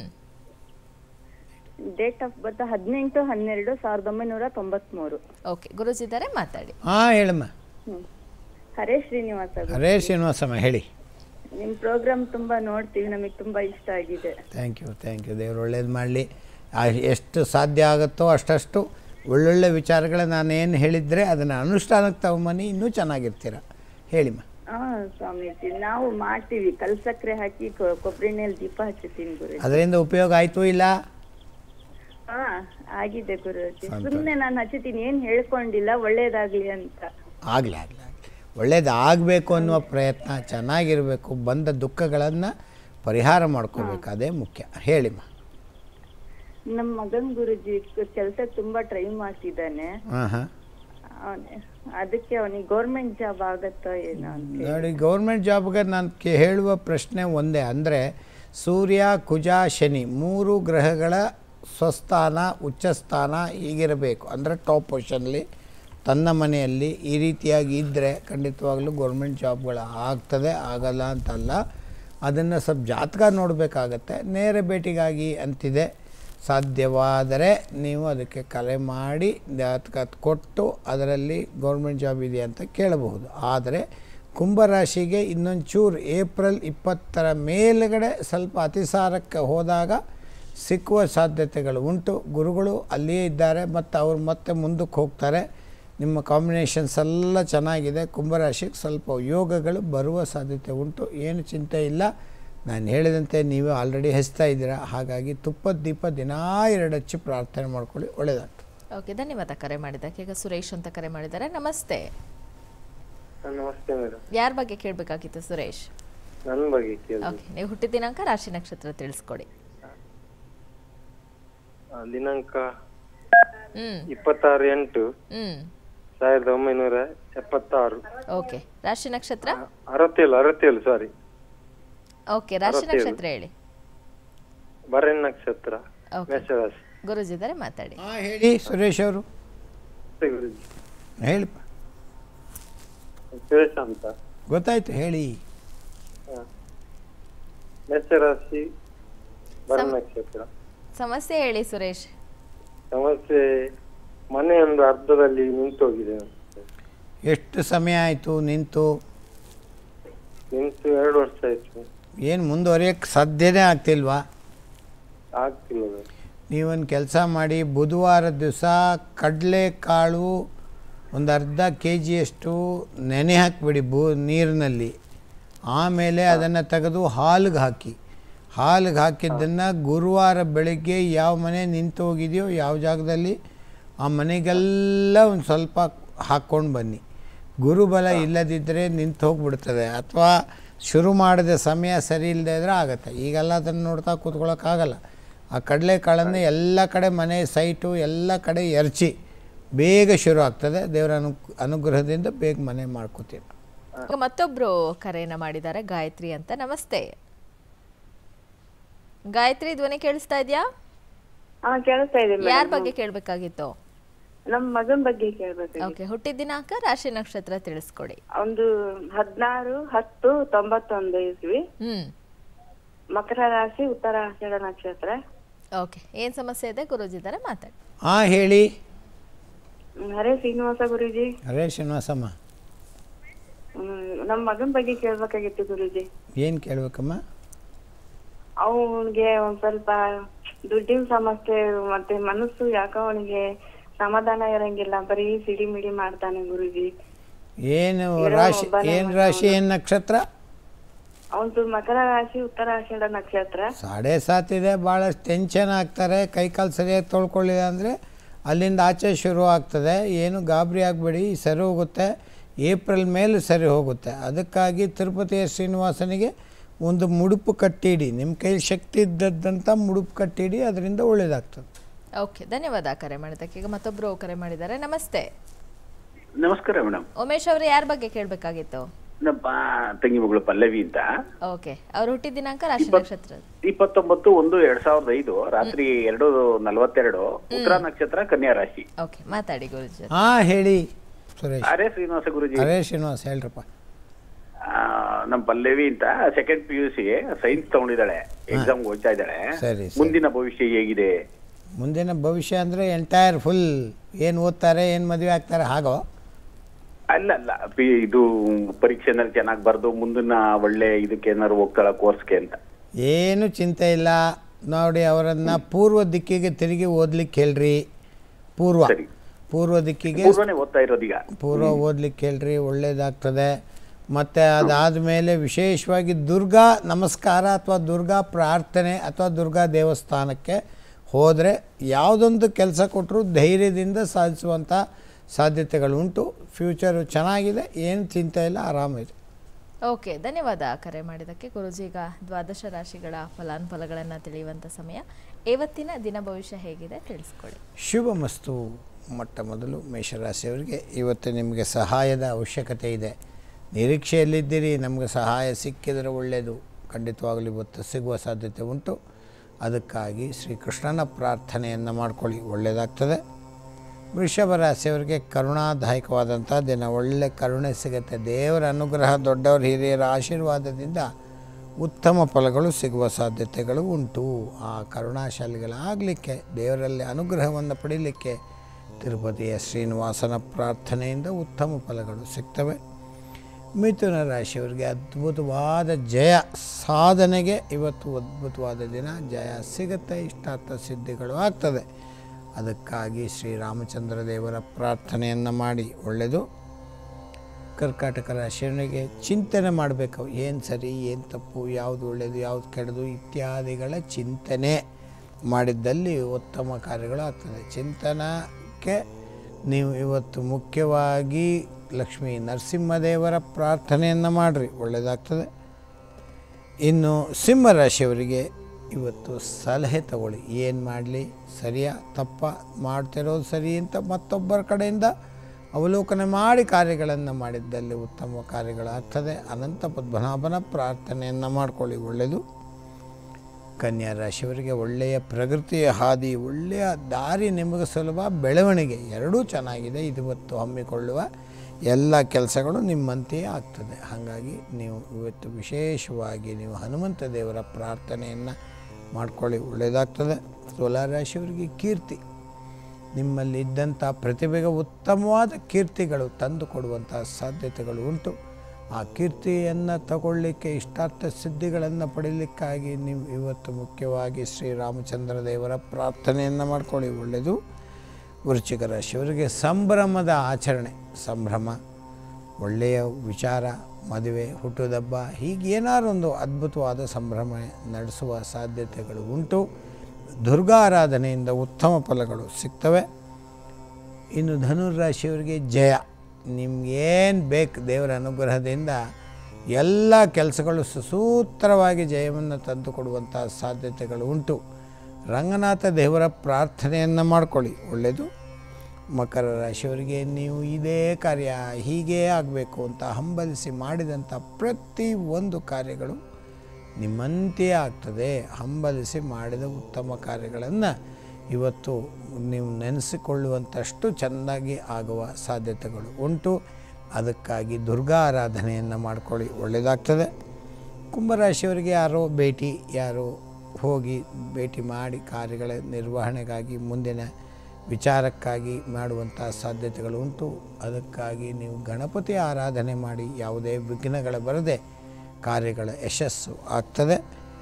ಡೇಟ್ ಆಫ್ ಬರ್ತ್ ಹದಿನೆಂಟು ಹನ್ನೆರಡು ಸಾವಿರದ ಒಂಬೈನೂರ ತೊಂಬತ್ಮೂರು ಓಕೆ ಗುರುಜಿ ಇದ್ದಾರೆ ಮಾತಾಡಿ ಹಾಂ ಹೇಳಮ್ಮ ಹ್ಮ್. ಹರೇ ಶ್ರೀನಿವಾಸ ಅವ್ರು. ಹರೇ ಶ್ರೀನಿವಾಸಮ್ಮ ಹೇಳಿ ನಿಮ್ ಪ್ರೋಗ್ರಾಮ್ ತುಂಬಾ ನೋಡ್ತೀವಿ ನಮಗೆ ತುಂಬಾ ಇಷ್ಟ ಆಗಿದೆ ಥ್ಯಾಂಕ್ ಯು ಥ್ಯಾಂಕ್ ಯು ದೇವ್ರು ಒಳ್ಳೇದು ಮಾಡಲಿ ಎಷ್ಟು ಸಾಧ್ಯ ಆಗುತ್ತೋ ಅಷ್ಟಷ್ಟು ಒಳ್ಳೊಳ್ಳೆ ವಿಚಾರಗಳ ನಾನು ಏನು ಹೇಳಿದರೆ ಅದನ್ನು ಅನುಷ್ಠಾನಕ್ಕೆ ತಗೊಂಬನ್ನಿ ಇನ್ನೂ ಚೆನ್ನಾಗಿರ್ತೀರ ಹೇಳಿಮ್ಮ ಹಾ ಸ್ವಾಮೀಜಿ ನಾವು ಮಾಡ್ತೀವಿ ಕಲ್ಸಕ್ರೆ ಹಾಕಿ ಕೊ- ಕೊಬ್ಬರಿ ಎಣ್ಣೆಯಲ್ಲಿ ದೀಪ ಹಚ್ಚುತ್ತೀನಿ ಗುರು ಅದರಿಂದ ಉಪಯೋಗ ಆಯಿತು ಇಲ್ಲ ಹಾ ಆಗಿದೆ ಗುರುಜಿ ಸುಮ್ನೆ ನಾನು ಹಚ್ಚುತ್ತೀನಿ ಏನ್ ಹೇಳ್ಕೊಂಡಿಲ್ಲ ಒಳ್ಳೇದಾಗ್ಲಿ ಅಂತ ಆಗಲಿ ಆಗಲಿ ಆಗಲಿ ಒಳ್ಳೇದು ಆಗಬೇಕು ಅನ್ನುವ ಪ್ರಯತ್ನ ಚೆನ್ನಾಗಿರಬೇಕು ಬಂದ ದುಃಖಗಳನ್ನು ಪರಿಹಾರ ಮಾಡ್ಕೋಬೇಕು ಅದೇ ಮುಖ್ಯ ಹೇಳಿಮ್ಮ ನಮ್ಮ ಮಗನ್ ಗುರುಜಿ ಕೆಲಸ ತುಂಬಾ ಟ್ರೈ ಮಾಡ್ತಿದ್ದಾನೆ ಹಾಂ ಹಾಂ ಅವ್ನ್- ಅದಕ್ಕೆ ಅವನಿಗೆ ಗೌರ್ಮೆಂಟ್ ಜಾಬ್ ಆಗತ್ತೋ ಏನೋ ಅಂತ ನೋಡಿ ಗೌರ್ಮೆಂಟ್ ಜಾಬ್ಗೆ ನಾನು ಕೆ ಹೇಳುವ ಪ್ರಶ್ನೆ ಒಂದೇ ಅಂದರೆ ಸೂರ್ಯ ಕುಜ ಶನಿ ಮೂರು ಗ್ರಹಗಳ ಸ್ವಸ್ಥಾನ ಉಚ್ಚಸ್ಥಾನ ಹೀಗಿರಬೇಕು ಅಂದರೆ ಟಾಪ್ ಪೊಸಿಷನ್ಲಿ ತನ್ನ ಮನೆಯಲ್ಲಿ ಈ ರೀತಿಯಾಗಿ ಇದ್ದರೆ ಖಂಡಿತವಾಗ್ಲೂ ಗೌರ್ಮೆಂಟ್ ಜಾಬ್ಗಳು ಆಗ್ತದೆ ಆಗಲ್ಲ ಅಂತಲ್ಲ ಅದನ್ನು ಸ್ವಲ್ಪ ಜಾತಕ ನೋಡಬೇಕಾಗತ್ತೆ ನೇರ ಭೇಟಿಗಾಗಿ ಅಂತಿದೆ ಸಾಧ್ಯವಾದರೆ ನೀವು ಅದಕ್ಕೆ ಕಲೆ ಮಾಡಿ ಜಾತಕ ಕೊಟ್ಟು ಅದರಲ್ಲಿ ಗೌರ್ಮೆಂಟ್ ಜಾಬ್ ಇದೆ ಅಂತ ಕೇಳಬಹುದು ಆದರೆ ಕುಂಭರಾಶಿಗೆ ಇನ್ನೊಂಚೂರು ಏಪ್ರಿಲ್ ಇಪ್ಪತ್ತರ ಮೇಲುಗಡೆ ಸ್ವಲ್ಪ ಅತಿಸಾರಕ್ಕೆ ಹೋದಾಗ ಸಿಕ್ಕುವ ಸಾಧ್ಯತೆಗಳು ಉಂಟು ಗುರುಗಳು ಅಲ್ಲಿಯೇ ಇದ್ದಾರೆ ಮತ್ತು ಅವರು ಮತ್ತೆ ಮುಂದಕ್ಕೆ ಹೋಗ್ತಾರೆ ನಿಮ್ಮ ಕಾಂಬಿನೇಷನ್ಸ್ ಎಲ್ಲ ಚೆನ್ನಾಗಿದೆ ಕುಂಭರಾಶಿಗೆ ಸ್ವಲ್ಪ ಯೋಗಗಳು ಬರುವ ಸಾಧ್ಯತೆ ಉಂಟು ಏನು ಚಿಂತೆ ಇಲ್ಲ ನಾನು ಹೇಳಿದಂತೆ ನೀವು ಆಲ್ರೆಡಿ ಹಚ್ತಾ ಇದ್ದೀರಾ ಹಾಗಾಗಿ ತುಪ್ಪದ ದೀಪ ದಿನಾ ಎರಡು ಹಚ್ಚಿ ಪ್ರಾರ್ಥನೆ ಮಾಡ್ಕೊಳ್ಳಿ ಒಳ್ಳೆಯದಾಗ್ತದೆ ಓಕೆ ಧನ್ಯವಾದ ಕರೆ ಮಾಡಿದ್ದಕ್ಕೆ ಈಗ ಸುರೇಶ್ ಅಂತ ಕರೆ ಮಾಡಿದ್ದಾರೆ ನಮಸ್ತೆ ನಮಸ್ತೆ ಮೇಡಮ್ ಯಾರ ಬಗ್ಗೆ ಕೇಳಬೇಕಾಗಿತ್ತು ಸುರೇಶ್ ನನ್ನ ಬಗ್ಗೆ ಕೇಳಿ ಓಕೆ ನೀವು ಹುಟ್ಟಿದ ದಿನಾಂಕ ರಾಶಿ ನಕ್ಷತ್ರ ತಿಳಿಸ್ಕೊಡಿ ದಿನಾಂಕ ಹ್ಮ್ ಇಪ್ಪತ್ತಾರು ಎಂಟು ಹ್ಮ್ ಸಾವಿರದ ಒಂಬೈನೂರ ಎಪ್ಪತ್ತಾರು ಓಕೆ ರಾಶಿ ನಕ್ಷತ್ರ ಅರವತ್ತೇಳು ಅರವತ್ತೇಳು ಸಾರಿ ಓಕೆ ರಾಶಿ ನಕ್ಷತ್ರ ಹೇಳಿ ಬರೆನ್ ನಕ್ಷತ್ರ ಓಕೆ ಮೇಷರಾಶಿ ಗುರುಜಿ ಇದ್ದಾರೆ ಮಾತಾಡಿ ಹಾಂ ಹೇಳಿ ಸುರೇಶ್ ಅವರು ಮತ್ತೆ ಗುರೂಜಿ. ಹೇಳಿಪ್ಪ ಸುರೇಶ್ ಅಂತ ಗೊತ್ತಾಯ್ತು ಹೇಳಿ ಹ. ಮೇಷರಾಶಿ ಬರೆನ್ ನಕ್ಷತ್ರ ಸಮಸ್ಯೆ ಹೇಳಿ ಸುರೇಶ್ ಸಮಸ್ಯೆ ಮನೆ ಒಂದು ಅರ್ಧದಲ್ಲಿ ನಿಂತೋಗಿದೆ ಎಷ್ಟು ಸಮಯ ಆಯಿತು ನಿಂತು ನಿಂತು ಎರಡು ವರ್ಷ ಆಯ್ತು ಏನು ಮುಂದುವರಿಯೋಕ್ಕೆ ಸಾಧ್ಯನೇ ಆಗ್ತಿಲ್ವಾ ಆಗ್ತಿಲ್ಲ ಅದು. ನೀವೊಂದು ಕೆಲಸ ಮಾಡಿ ಬುಧವಾರ ದಿವಸ ಕಡಲೆಕಾಳು ಒಂದು ಅರ್ಧ ಕೆ ಜಿಯಷ್ಟು ನೆನೆ ಹಾಕಿಬಿಡಿ ಬೂ ನೀರಿನಲ್ಲಿ ಆಮೇಲೆ ಅದನ್ನು ತೆಗೆದು ಹಾಲಿಗೆ ಹಾಕಿ ಹಾಲಿಗೆ ಹಾಕಿದ್ದನ್ನು ಗುರುವಾರ ಬೆಳಗ್ಗೆ ಯಾವ ಮನೆ ನಿಂತು ಹೋಗಿದೆಯೋ ಯಾವ ಜಾಗದಲ್ಲಿ ಆ ಮನೆಗೆಲ್ಲ ಒಂದು ಸ್ವಲ್ಪ ಹಾಕ್ಕೊಂಡು ಬನ್ನಿ ಗುರುಬಲ ಇಲ್ಲದಿದ್ದರೆ ನಿಂತು ಹೋಗ್ಬಿಡ್ತದೆ ಅಥವಾ ಶುರು ಮಾಡಿದ ಸಮಯ ಸರಿ ಇಲ್ಲದೆ ಇದ್ರೆ ಆಗುತ್ತೆ ಈಗೆಲ್ಲ ಅದನ್ನು ನೋಡ್ತಾ ಕೂತ್ಕೊಳ್ಳೋಕ್ಕಾಗಲ್ಲ ಆ ಕಡಲೆಕಾಳನ್ನು ಎಲ್ಲ ಕಡೆ ಮನೆ ಸೈಟು ಎಲ್ಲ ಕಡೆ ಎರಚಿ ಬೇಗ ಶುರು ಆಗ್ತದೆ ದೇವರ ಅನು ಅನುಗ್ರಹದಿಂದ ಬೇಗ ಮನೆ ಮಾಡ್ಕೋತೀವಿ ಈಗ ಮತ್ತೊಬ್ರು ಕರೆಯನ್ನ ಮಾಡಿದ್ದಾರೆ ಗಾಯತ್ರಿ ಅಂತ ನಮಸ್ತೆ ಗಾಯತ್ರಿ ಧ್ವನಿ ಕೇಳಿಸ್ತಾ ಇದೆಯಾ ಹಾ ಕೇಳಿಸ್ತಾ ಇದೆ ಯಾರ ಬಗ್ಗೆ ಕೇಳಬೇಕಾಗಿತ್ತು ನಮ್ ಮಗನ್ ಬಗ್ಗೆ ಕೇಳ್ಬೇಕು ಓಕೆ ಹುಟ್ಟಿದ ದಿನಾಂಕ ರಾಶಿ ನಕ್ಷತ್ರ ತಿಳಿಸ್ಕೊಡಿ ಒಂದು ಹದಿನಾರು ಹತ್ತು ತೊಂಬತ್ತೊಂದು ಇಸ್ವಿ ಹ್ಮ್ ಮಕರ ರಾಶಿ ಉತ್ತರಾಷಾಢ ನಕ್ಷತ್ರ ಓಕೆ ಏನ್ ಸಮಸ್ಯೆ ಇದೆ ಗುರುಜಿ ಇದ್ದಾರೆ ಮಾತಾಡಿ ಹಾಂ ಹೇಳಿ ಹರೇ ಶ್ರೀನಿವಾಸ ಗುರುಜಿ ಹರೇ ಶ್ರೀನಿವಾಸಮ್ಮ ಹ್ಮ್, ನಮ್ ಮಗನ್ ಬಗ್ಗೆ ಕೇಳ್ಬೇಕಾಗಿತ್ತು ಗುರುಜಿ ಏನು ಕೇಳಬೇಕಮ್ಮ ಅವನಿಗೆ ಒಂದ್ ಸ್ವಲ್ಪ ದುಡ್ಡಿನ ಸಮಸ್ಯೆ ಮತ್ತೆ ಮನಸ್ಸು ಯಾಕೋ ಅವನಿಗೆ ಸಮಾಧಾನ ಇರಂಗಿಲ್ಲ ಬರೀ ಸಿಡಿ ಮಿಡಿ ಮಾಡ್ತಾನೆ ಗುರುಜಿ ಏನು ಇರೋ ರಾಶಿ ಒಬ್ಬನೇ ಏನು ಮಗ ರಾಶಿ ಏನು ನಕ್ಷತ್ರ ಅವನ್ದು ಮಕರ ರಾಶಿ ಉತ್ತರಾಷಾಢ ನಕ್ಷತ್ರ ಸಾಡೆ ಸಾತ್ ಇದೆ ಭಾಳಷ್ಟು ಟೆನ್ಷನ್ ಆಗ್ತಾರೆ ಕೈಕಾಲು ಸರಿಯಾಗಿ ತೊಳ್ಕೊಳ್ಳಿಲ್ಲ ಅಂದರೆ ಅಲ್ಲಿಂದ ಆಚೆ ಶುರು ಆಗ್ತದೆ ಏನು ಗಾಬರಿ ಆಗಬೇಡಿ ಸರಿ ಹೋಗುತ್ತೆ ಏಪ್ರಿಲ್ ಮೇಲೆ ಸರಿ ಹೋಗುತ್ತೆ ಅದಕ್ಕಾಗಿ ತಿರುಪತಿಯ ಶ್ರೀನಿವಾಸನಿಗೆ ಒಂದು ಮುಡುಪು ಕಟ್ಟಿಡಿ ನಿಮ್ಮ ಕೈಲಿ ಶಕ್ತಿ ಇದ್ದದ್ದಂಥ ಮುಡುಪು ಕಟ್ಟಿಡಿ ಅದರಿಂದ ಒಳ್ಳೆಯದಾಗ್ತದೆ ಓಕೆ ಧನ್ಯವಾದ ಕರೆ ಮಾಡಿದ್ದಕ್ಕೆ ಈಗ ಮತ್ತೊಬ್ರು ಕರೆ ಮಾಡಿದ್ದಾರೆ ನಮಸ್ತೆ ನಮಸ್ಕಾರ ಮೇಡಮ್ ಉಮೇಶ್ ಅವರು ಯಾರ ಬಗ್ಗೆ ಕೇಳಬೇಕಾಗಿತ್ತು ನಮ್ಮ ತಂಗಿ ಮಗಳು ಪಲ್ಲವಿ ಅಂತ ಓಕೆ ಅವ್ರು ಹುಟ್ಟಿದ ದಿನಾಂಕ ರಾಶಿ ಇಪ್ಪತ್- ನಕ್ಷತ್ರ ಇಪ್ಪತ್ತೊಂಬತ್ತು ಒಂದು ಎರಡ್ ಸಾವಿರದ ಐದು ರಾತ್ರಿ ಎರಡು ನಲವತ್ತೆರಡು ಉತ್ತರ ನಕ್ಷತ್ರ ಕನ್ಯಾ ರಾಶಿ ಓಕೆ ಮಾತಾಡಿ ಗುರುಜಿ ಹಾಂ ಹೇಳಿ ಸುರೇಶ್ ಅರೆ ಶ್ರೀನಿವಾಸ ಗುರುಜಿ ಹರೇ ಶ್ರೀನಿವಾಸ ಹೇಳ್ರಪ್ಪ ಆ, ನಮ್ಮ ಪಲ್ಲವಿ ಅಂತ second P U C science ತಗೊಂಡಿದ್ದಾಳೆ ಎಕ್ಸಾಮ್ ಓದ್ತಾ ಇದ್ದಾಳೆ ಸರಿ, ಸರಿ. ಮುಂದಿನ ಭವಿಷ್ಯ ಹೇಗಿದೆ ಮುಂದಿನ ಭವಿಷ್ಯ ಅಂದರೆ ಎಂಟೈರ್ ಫುಲ್ ಏನು ಓದ್ತಾರೆ ಏನು ಮದುವೆ ಆಗ್ತಾರೆ ಹಾಗೋ ಅಲ್ಲ ಅಲ್ಲ ಪಿ- ಇದು ಪರೀಕ್ಷೆನಲ್ಲಿ ಚೆನ್ನಾಗಿ ಬರ್ದು ಮುಂದಿನ ಒಳ್ಳೆ ಇದಕ್ಕೆ ಏನಾದ್ರು ಹೋಗ್ತಾಳ ಕೋರ್ಸ್ಗೆ ಅಂತ ಏನು ಚಿಂತೆ ಇಲ್ಲ ನೋಡಿ ಅವರನ್ನು ಪೂರ್ವ ದಿಕ್ಕಿಗೆ ತಿರುಗಿ ಓದ್ಲಿಕ್ಕೆ ಹೇಳ್ರಿ ಪೂರ್ವ ಸರಿ. ಪೂರ್ವ ದಿಕ್ಕಿಗೆ ಪೂರ್ವನೇ ಓದ್ತಾ ಇರೋದೀಗ ಪೂರ್ವ ಓದ್ಲಿಕ್ಕೆ ಹೇಳ್ರಿ ಒಳ್ಳೇದಾಗ್ತದೆ ಮತ್ತು ಅದಾದಮೇಲೆ ವಿಶೇಷವಾಗಿ ದುರ್ಗಾ ನಮಸ್ಕಾರ ಅಥವಾ ದುರ್ಗಾ ಪ್ರಾರ್ಥನೆ ಅಥವಾ ದುರ್ಗಾ ದೇವಸ್ಥಾನಕ್ಕೆ ಹೋದರೆ ಯಾವುದೊಂದು ಕೆಲಸ ಕೊಟ್ಟರು ಧೈರ್ಯದಿಂದ ಸಾಧಿಸುವಂಥ ಸಾಧ್ಯತೆಗಳುಂಟು ಫ್ಯೂಚರು ಚೆನ್ನಾಗಿದೆ ಏನು ಚಿಂತೆ ಇಲ್ಲ ಆರಾಮಿದೆ ಓಕೆ ಧನ್ಯವಾದ ಕರೆ ಮಾಡಿದ್ದಕ್ಕೆ ಗುರುಜಿ ಈಗ ದ್ವಾದಶ ರಾಶಿಗಳ ಫಲಾನುಫಲಗಳನ್ನು ತಿಳಿಯುವಂಥ ಸಮಯ ಇವತ್ತಿನ ದಿನ ಭವಿಷ್ಯ ಹೇಗಿದೆ ತಿಳಿಸ್ಕೊಡಿ ಶುಭ ಮಸ್ತು ಮೊಟ್ಟ ಮೊದಲು ಮೇಷರಾಶಿಯವರಿಗೆ ಇವತ್ತು ನಿಮಗೆ ಸಹಾಯದ ಅವಶ್ಯಕತೆ ಇದೆ ನಿರೀಕ್ಷೆಯಲ್ಲಿದ್ದೀರಿ ನಮಗೆ ಸಹಾಯ ಸಿಕ್ಕಿದರೆ ಒಳ್ಳೆಯದು ಖಂಡಿತವಾಗಲಿ ಇವತ್ತು ಸಿಗುವ ಸಾಧ್ಯತೆ ಉಂಟು ಅದಕ್ಕಾಗಿ ಶ್ರೀಕೃಷ್ಣನ ಪ್ರಾರ್ಥನೆಯನ್ನು ಮಾಡ್ಕೊಳ್ಳಿ ಒಳ್ಳೆಯದಾಗ್ತದೆ ವೃಷಭ ರಾಶಿಯವರಿಗೆ ಕರುಣಾದಾಯಕವಾದಂಥ ದಿನ ಒಳ್ಳೆ ಕರುಣೆ ಸಿಗುತ್ತೆ ದೇವರ ಅನುಗ್ರಹ ದೊಡ್ಡವರ ಹಿರಿಯರ ಆಶೀರ್ವಾದದಿಂದ ಉತ್ತಮ ಫಲಗಳು ಸಿಗುವ ಸಾಧ್ಯತೆಗಳು ಉಂಟು ಆ ಕರುಣಾಶಾಲಿಗಳಾಗಲಿಕ್ಕೆ ದೇವರಲ್ಲಿ ಅನುಗ್ರಹವನ್ನು ಪಡೀಲಿಕ್ಕೆ ತಿರುಪತಿಯ ಶ್ರೀನಿವಾಸನ ಪ್ರಾರ್ಥನೆಯಿಂದ ಉತ್ತಮ ಫಲಗಳು ಸಿಗ್ತವೆ ಮಿಥುನ ರಾಶಿಯವರಿಗೆ ಅದ್ಭುತವಾದ ಜಯ ಸಾಧನೆಗೆ ಇವತ್ತು ಅದ್ಭುತವಾದ ದಿನ ಜಯ ಸಿಗುತ್ತೆ ಇಷ್ಟಾರ್ಥ ಸಿದ್ಧಿಗಳು ಆಗ್ತದೆ ಅದಕ್ಕಾಗಿ ಶ್ರೀರಾಮಚಂದ್ರ ದೇವರ ಪ್ರಾರ್ಥನೆಯನ್ನು ಮಾಡಿ ಒಳ್ಳೆಯದು ಕರ್ಕಾಟಕ ರಾಶಿಯವನಿಗೆ ಚಿಂತನೆ ಮಾಡಬೇಕು ಏನು ಸರಿ ಏನು ತಪ್ಪು ಯಾವುದು ಒಳ್ಳೆಯದು ಯಾವುದು ಕೆಡದು ಇತ್ಯಾದಿಗಳ ಚಿಂತನೆ ಮಾಡಿದ್ದಲ್ಲಿ ಉತ್ತಮ ಕಾರ್ಯಗಳು ಆಗ್ತದೆ ಚಿಂತನಕ್ಕೆ ನೀವು ಇವತ್ತು ಮುಖ್ಯವಾಗಿ ಲಕ್ಷ್ಮೀ ನರಸಿಂಹದೇವರ ಪ್ರಾರ್ಥನೆಯನ್ನು ಮಾಡಿರಿ ಒಳ್ಳೆಯದಾಗ್ತದೆ ಇನ್ನು ಸಿಂಹರಾಶಿಯವರಿಗೆ ಇವತ್ತು ಸಲಹೆ ತಗೊಳ್ಳಿ ಏನು ಮಾಡಲಿ ಸರಿಯಾ ತಪ್ಪ ಮಾಡ್ತಿರೋದು ಸರಿ ಅಂತ ಮತ್ತೊಬ್ಬರ ಕಡೆಯಿಂದ ಅವಲೋಕನ ಮಾಡಿ ಕಾರ್ಯಗಳನ್ನು ಮಾಡಿದ್ದಲ್ಲಿ ಉತ್ತಮ ಕಾರ್ಯಗಳಾಗ್ತದೆ ಅನಂತ ಪದ್ಮನಾಭನ ಪ್ರಾರ್ಥನೆಯನ್ನು ಮಾಡ್ಕೊಳ್ಳಿ ಒಳ್ಳೆಯದು ಕನ್ಯಾ ರಾಶಿಯವರಿಗೆ ಒಳ್ಳೆಯ ಪ್ರಗತಿಯ ಹಾದಿ ಒಳ್ಳೆಯ ದಾರಿ ನಿಮಗೆ ಸುಲಭ ಬೆಳವಣಿಗೆ ಎರಡೂ ಚೆನ್ನಾಗಿದೆ ಇದು ಇವತ್ತು ಹಮ್ಮಿಕೊಳ್ಳುವ ಎಲ್ಲ ಕೆಲಸಗಳು ನಿಮ್ಮಂತೆಯೇ ಆಗ್ತದೆ ಹಾಗಾಗಿ ನೀವು ಇವತ್ತು ವಿಶೇಷವಾಗಿ ನೀವು ಹನುಮಂತ ದೇವರ ಪ್ರಾರ್ಥನೆಯನ್ನು ಮಾಡ್ಕೊಳ್ಳಿ ಒಳ್ಳೆಯದಾಗ್ತದೆ ತುಲಾರಾಶಿಯವರಿಗೆ ಕೀರ್ತಿ ನಿಮ್ಮಲ್ಲಿ ಇದ್ದಂಥ ಪ್ರತಿಭೆಗೆ ಉತ್ತಮವಾದ ಕೀರ್ತಿಗಳು ತಂದು ಕೊಡುವಂಥ ಸಾಧ್ಯತೆಗಳು ಉಂಟು ಆ ಕೀರ್ತಿಯನ್ನು ತಗೊಳ್ಳಿಕ್ಕೆ ಇಷ್ಟಾರ್ಥ ಸಿದ್ಧಿಗಳನ್ನು ಪಡೀಲಿಕ್ಕಾಗಿ ನೀವು ಇವತ್ತು ಮುಖ್ಯವಾಗಿ ಶ್ರೀರಾಮಚಂದ್ರ ದೇವರ ಪ್ರಾರ್ಥನೆಯನ್ನು ಮಾಡ್ಕೊಳ್ಳಿ ಒಳ್ಳೆಯದು ವೃಶ್ಚಿಕ ರಾಶಿಯವರಿಗೆ ಸಂಭ್ರಮದ ಆಚರಣೆ ಸಂಭ್ರಮ ಒಳ್ಳೆಯ ವಿಚಾರ ಮದುವೆ ಹುಟ್ಟುದಬ್ಬ ಹೀಗೆ ಏನಾದ್ರು ಒಂದು ಅದ್ಭುತವಾದ ಸಂಭ್ರಮ ನಡೆಸುವ ಸಾಧ್ಯತೆಗಳು ಉಂಟು ದುರ್ಗಾರಾಧನೆಯಿಂದ ಉತ್ತಮ ಫಲಗಳು ಸಿಗ್ತವೆ ಇನ್ನು ಧನುರಾಶಿಯವರಿಗೆ ಜಯ ನಿಮ್ಗೇನು ಬೇಕು ದೇವರ ಅನುಗ್ರಹದಿಂದ ಎಲ್ಲ ಕೆಲಸಗಳು ಸುಸೂತ್ರವಾಗಿ ಜಯವನ್ನು ತಂದುಕೊಡುವಂಥ ಸಾಧ್ಯತೆಗಳು ಉಂಟು ರಂಗನಾಥ ದೇವರ ಪ್ರಾರ್ಥನೆಯನ್ನು ಮಾಡ್ಕೊಳ್ಳಿ ಒಳ್ಳೆಯದು ಮಕರ ರಾಶಿಯವರಿಗೆ ನೀವು ಇದೇ ಕಾರ್ಯ ಹೀಗೇ ಆಗಬೇಕು ಅಂತ ಹಂಬಲಿಸಿ ಮಾಡಿದಂಥ ಪ್ರತಿ ಒಂದು ಕಾರ್ಯಗಳು ನಿಮ್ಮಂತೆಯೇ ಆಗ್ತದೆ ಹಂಬಲಿಸಿ ಮಾಡಿದ ಉತ್ತಮ ಕಾರ್ಯಗಳನ್ನು ಇವತ್ತು ನೀವು ನೆನೆಸಿಕೊಳ್ಳುವಂಥಷ್ಟು ಚೆಂದಾಗಿ ಆಗುವ ಸಾಧ್ಯತೆಗಳು ಉಂಟು ಅದಕ್ಕಾಗಿ ದುರ್ಗಾ ಆರಾಧನೆಯನ್ನು ಮಾಡ್ಕೊಳ್ಳಿ ಒಳ್ಳೆಯದಾಗ್ತದೆ ಕುಂಭರಾಶಿಯವರಿಗೆ ಯಾರೋ ಭೇಟಿ ಯಾರೋ ಹೋಗಿ ಭೇಟಿ ಮಾಡಿ ಕಾರ್ಯಗಳ ನಿರ್ವಹಣೆಗಾಗಿ ಮುಂದಿನ ವಿಚಾರಕ್ಕಾಗಿ ಮಾಡುವಂಥ ಸಾಧ್ಯತೆಗಳು ಉಂಟು ಅದಕ್ಕಾಗಿ ನೀವು ಗಣಪತಿ ಆರಾಧನೆ ಮಾಡಿ ಯಾವುದೇ ವಿಘ್ನಗಳ ಬರದೆ ಕಾರ್ಯಗಳ ಯಶಸ್ಸು ಆಗ್ತದೆ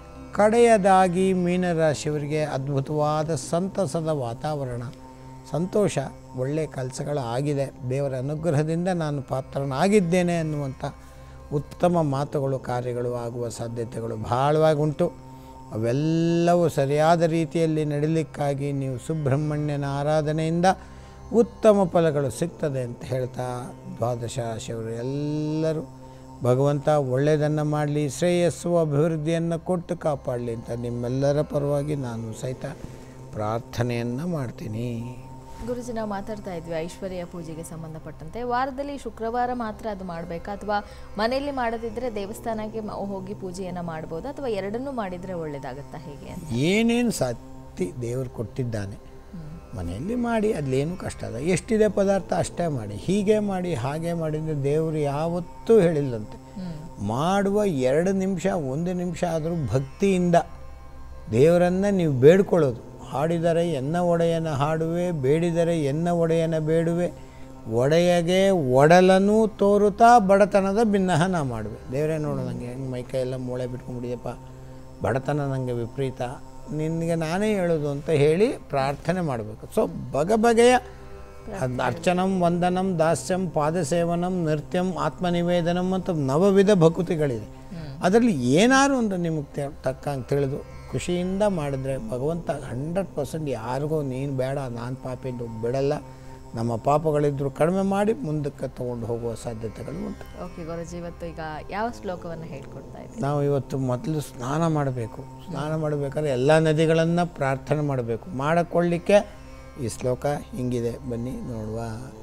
ಕಡೆಯದಾಗಿ ಮೀನರಾಶಿಯವರಿಗೆ ಅದ್ಭುತವಾದ ಸಂತಸದ ವಾತಾವರಣ ಸಂತೋಷ ಒಳ್ಳೆಯ ಕೆಲಸಗಳು ಆಗಿದೆ ದೇವರ ಅನುಗ್ರಹದಿಂದ ನಾನು ಪಾತ್ರನಾಗಿದ್ದೇನೆ ಅನ್ನುವಂಥ ಉತ್ತಮ ಮಾತುಗಳು ಕಾರ್ಯಗಳು ಆಗುವ ಸಾಧ್ಯತೆಗಳು ಬಹಳವಾಗಿ ಉಂಟು ಅವೆಲ್ಲವೂ ಸರಿಯಾದ ರೀತಿಯಲ್ಲಿ ನಡೀಲಿಕ್ಕಾಗಿ ನೀವು ಸುಬ್ರಹ್ಮಣ್ಯನ ಆರಾಧನೆಯಿಂದ ಉತ್ತಮ ಫಲಗಳು ಸಿಗ್ತದೆ ಅಂತ ಹೇಳ್ತಾ ದ್ವಾದಶ ರಾಶಿಯವರು ಎಲ್ಲರೂ ಭಗವಂತ ಒಳ್ಳೆಯದನ್ನು ಮಾಡಲಿ ಶ್ರೇಯಸ್ಸು ಅಭಿವೃದ್ಧಿಯನ್ನು ಕೊಟ್ಟು ಕಾಪಾಡಲಿ ಅಂತ ನಿಮ್ಮೆಲ್ಲರ ಪರವಾಗಿ ನಾನು ಸಹಿತ ಪ್ರಾರ್ಥನೆಯನ್ನು ಮಾಡ್ತೀನಿ ಗುರುಜಿ ನಾವು ಮಾತಾಡ್ತಾ ಇದ್ವಿ ಐಶ್ವರ್ಯ ಪೂಜೆಗೆ ಸಂಬಂಧಪಟ್ಟಂತೆ ವಾರದಲ್ಲಿ ಶುಕ್ರವಾರ ಮಾತ್ರ ಅದು ಮಾಡಬೇಕಾ ಅಥವಾ ಮನೆಯಲ್ಲಿ ಮಾಡದಿದ್ರೆ ದೇವಸ್ಥಾನಕ್ಕೆ ಮ- ಹೋಗಿ ಪೂಜೆಯನ್ನು ಮಾಡ್ಬೋದಾ ಅಥವಾ ಎರಡನ್ನೂ ಮಾಡಿದರೆ ಒಳ್ಳೇದಾಗತ್ತಾ ಹೇಗೆ ಅಂತ ಏನೇನು ಸಾಧ್ಯ ದೇವರು ಕೊಟ್ಟಿದ್ದಾನೆ ಮನೆಯಲ್ಲಿ ಮಾಡಿ ಅಲ್ಲೇನು ಕಷ್ಟ ಅದ ಎಷ್ಟಿದೆ ಪದಾರ್ಥ ಅಷ್ಟೇ ಮಾಡಿ ಹೀಗೆ ಮಾಡಿ ಹಾಗೆ ಮಾಡಿದರೆ ದೇವರು ಯಾವತ್ತೂ ಹೇಳಿಲ್ಲಂತೆ ಮಾಡುವ ಎರಡು ನಿಮಿಷ ಒಂದು ನಿಮಿಷ ಆದರೂ ಭಕ್ತಿಯಿಂದ ದೇವರನ್ನು ನೀವು ಬೇಡ್ಕೊಳ್ಳೋದು ಹಾಡಿದರೆ ಎನ್ನ ಒಡೆಯನ ಹಾಡುವೆ ಬೇಡಿದರೆ ಎನ್ನ ಒಡೆಯನ ಬೇಡುವೆ ಒಡೆಯಗೆ ಒಡಲನ್ನು ತೋರುತ್ತಾ ಬಡತನದ ಭಿನ್ನಹ ನಾ ಮಾಡುವೆ ದೇವರೇ ನೋಡು ನನಗೆ ಹೆಂಗೆ ಮೈಕೈ ಎಲ್ಲ ಮೂಳೆ ಬಿಟ್ಕೊಂಡ್ಬಿಟ್ಟಿದೆಪ್ಪ ಬಡತನ ನನಗೆ ವಿಪರೀತ ನಿನಗೆ ನಾನೇ ಹೇಳೋದು ಅಂತ ಹೇಳಿ ಪ್ರಾರ್ಥನೆ ಮಾಡಬೇಕು ಸೊ ಬಗೆ ಬಗೆಯ ಅದ್ ಅರ್ಚನಂ ವಂದನಂ ದಾಸ್ಯಂ ಪಾದಸೇವನಂ ನೃತ್ಯಂ ಆತ್ಮನಿವೇದನಂ ಅಂತ ನವವಿಧ ಭಕುತಿಗಳಿದೆ ಅದರಲ್ಲಿ ಏನಾದ್ರು ಒಂದು ನಿಮಗೆ ತೆ- ತಕ್ಕಂಗೆ ತಿಳಿದು ಖುಷಿಯಿಂದ ಮಾಡಿದ್ರೆ ಭಗವಂತ ಹಂಡ್ರೆಡ್ ಪರ್ಸೆಂಟ್ ಯಾರಿಗೂ ನೀನು ಬೇಡ ನಾನು ಪಾಪಿದ್ದು ಬಿಡಲ್ಲ ನಮ್ಮ ಪಾಪಗಳಿದ್ರು ಕಡಿಮೆ ಮಾಡಿ ಮುಂದಕ್ಕೆ ತಗೊಂಡು ಹೋಗುವ ಸಾಧ್ಯತೆಗಳು ಉಂಟು ಓಕೆ ಗುರುಜಿ ಇವತ್ತು ಈಗ ಯಾವ ಶ್ಲೋಕವನ್ನು ಹೇಳ್ಕೊಡ್ತಾ ಇದ್ದೀವಿ ನಾವು ಇವತ್ತು ಮೊದಲು ಸ್ನಾನ ಮಾಡಬೇಕು ಸ್ನಾನ ಮಾಡಬೇಕಾದ್ರೆ ಎಲ್ಲ ನದಿಗಳನ್ನು ಪ್ರಾರ್ಥನೆ ಮಾಡಬೇಕು ಮಾಡಕೊಳ್ಳಿಕ್ಕೆ ಈ ಶ್ಲೋಕ ಹಿಂಗಿದೆ ಬನ್ನಿ ನೋಡುವ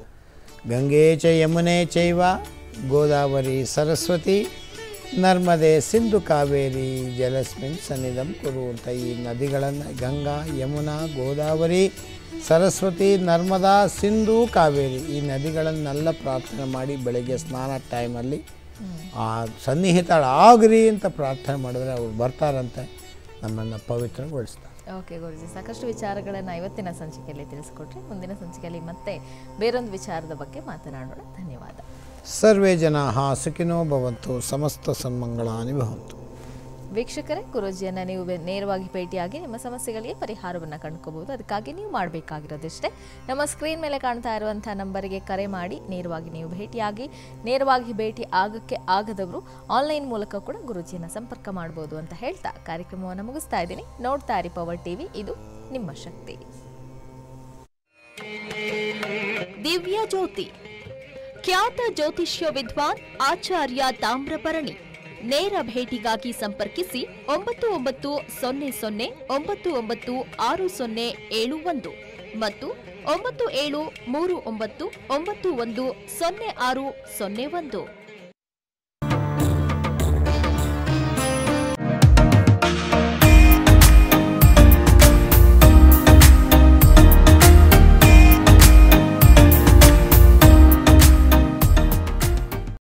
ಗಂಗೆ ಚ ಯಮುನೆ ಚೈವ ಗೋದಾವರಿ ಸರಸ್ವತಿ ನರ್ಮದೆ ಸಿಂಧು ಕಾವೇರಿ ಜಲಸ್ಮಿನ್ ಸನ್ನಿಧಂ ಕುರು ಅಂತ ಈ ನದಿಗಳನ್ನು ಗಂಗಾ ಯಮುನಾ ಗೋದಾವರಿ ಸರಸ್ವತಿ ನರ್ಮದಾ ಸಿಂಧು ಕಾವೇರಿ ಈ ನದಿಗಳನ್ನೆಲ್ಲ ಪ್ರಾರ್ಥನೆ ಮಾಡಿ ಬೆಳಗ್ಗೆ ಸ್ನಾನ ಟೈಮಲ್ಲಿ ಆ ಸನ್ನಿಹಿತಳಾಗ್ರಿ ಅಂತ ಪ್ರಾರ್ಥನೆ ಮಾಡಿದ್ರೆ ಅವ್ರು ಬರ್ತಾರಂತೆ ನಮ್ಮನ್ನು ಪವಿತ್ರಗೊಳಿಸ್ತಾರೆ ಓಕೆ ಗುರುಜಿ ಸಾಕಷ್ಟು ವಿಚಾರಗಳನ್ನು ಇವತ್ತಿನ ಸಂಚಿಕೆಯಲ್ಲಿ ತಿಳಿಸ್ಕೊಟ್ರಿ ಮುಂದಿನ ಸಂಚಿಕೆಯಲ್ಲಿ ಮತ್ತೆ ಬೇರೊಂದು ವಿಚಾರದ ಬಗ್ಗೆ ಮಾತನಾಡೋಣ ಧನ್ಯವಾದ ಸರ್ವೇ ಜನಾ ಸುಖಿನೋ ಭವಂತು ಸಮಸ್ತ ಸನ್ಮಂಗಳಾನಿ ಭವಂತು ವೀಕ್ಷಕರೇ ಗುರೂಜಿಯನ್ನು ನೀವು ಬೆ- ನೇರವಾಗಿ ಭೇಟಿಯಾಗಿ ನಿಮ್ಮ ಸಮಸ್ಯೆಗಳಿಗೆ ಪರಿಹಾರವನ್ನು ಕಂಡುಕೋಬಹುದು ಅದಕ್ಕಾಗಿ ನೀವು ಮಾಡಬೇಕಾಗಿರೋದಿಷ್ಟೇ ನಮ್ಮ ಸ್ಕ್ರೀನ್ ಮೇಲೆ ಕಾಣ್ತಾ ಇರುವಂಥ ನಂಬರಿಗೆ ಕರೆ ಮಾಡಿ ನೇರವಾಗಿ ನೀವು ಭೇಟಿಯಾಗಿ ನೇರವಾಗಿ ಭೇಟಿ ಆಗಕ್ಕೆ ಆಗದವರು ಆನ್ಲೈನ್ ಮೂಲಕ ಕೂಡ ಗುರೂಜಿಯನ್ನು ಸಂಪರ್ಕ ಮಾಡ್ಬೋದು ಅಂತ ಹೇಳ್ತಾ ಕಾರ್ಯಕ್ರಮವನ್ನು ಮುಗಿಸ್ತಾ ಇದ್ದೀನಿ ನೋಡ್ತಾ ಇರಿ ಪವರ್ ಟಿವಿ ಇದು ನಿಮ್ಮ ಶಕ್ತಿ ದಿವ್ಯ ಜ್ಯೋತಿ ಖ್ಯಾತ ಜ್ಯೋತಿಷ್ಯ ವಿದ್ವಾನ್ ಆಚಾರ್ಯ ತಾಮ್ರಪರಣಿ ನೇರ ಭೇಟಿಗಾಗಿ ಸಂಪರ್ಕಿಸಿ ಒಂಬತ್ತು ಒಂಬತ್ತು ಸೊನ್ನೆ ಸೊನ್ನೆ ಒಂಬತ್ತು ಒಂಬತ್ತು ಆರು ಸೊನ್ನೆ ಏಳು ಒಂದು ಮತ್ತು ಒಂಬತ್ತು ಏಳು ಮೂರು ಒಂಬತ್ತು ಒಂಬತ್ತು ಒಂದು ಸೊನ್ನೆ ಆರು ಸೊನ್ನೆ ಒಂದು